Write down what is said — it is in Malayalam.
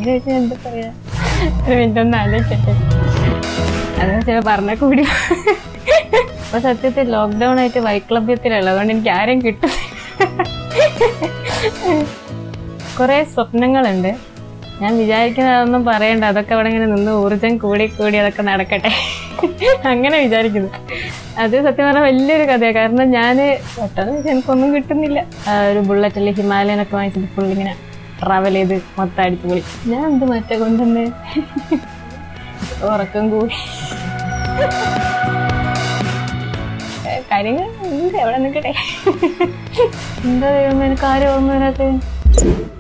അങ്ങനെ വെച്ചാൽ എന്താ പറയാ ഒരു മിനിറ്റ് ഒന്ന് ആലോചിക്കട്ടെ അത് ചില പറഞ്ഞ കൂടി അപ്പൊ സത്യത്തിൽ ലോക്ക്ഡൌൺ ആയിട്ട് വൈക്ലഭ്യത്തിലുള്ള അതുകൊണ്ട് എനിക്ക് ആരെയും കിട്ടും കുറെ സ്വപ്നങ്ങളുണ്ട് ഞാൻ വിചാരിക്കുന്നതൊന്നും പറയണ്ട അതൊക്കെ അവിടെ ഇങ്ങനെ നിന്ന് ഊർജം കൂടി കൂടി അതൊക്കെ നടക്കട്ടെ അങ്ങനെ വിചാരിക്കുന്നു അത് സത്യം പറഞ്ഞാൽ വലിയൊരു കഥയാണ് കാരണം ഞാൻ പെട്ടെന്ന് വെച്ചാൽ എനിക്കൊന്നും കിട്ടുന്നില്ല ആ, ഒരു ബുള്ളറ്റിൽ ഹിമാലയനൊക്കെ വാങ്ങിച്ചിട്ട് ഫുൾ ഇങ്ങനെ ട്രാവൽ ചെയ്ത് മൊത്തം അടിച്ചു പോയി ഞാൻ എന്ത് മറ്റേ കൊണ്ടുവന്ന് ഉറക്കം കൂടി ഏ, കാര്യങ്ങൾ ഉണ്ട് എവിടെ നിൽക്കട്ടെ എന്താ ദൈവമേ എനിക്ക് ആരും ഓർമ്മ വരാത്തത്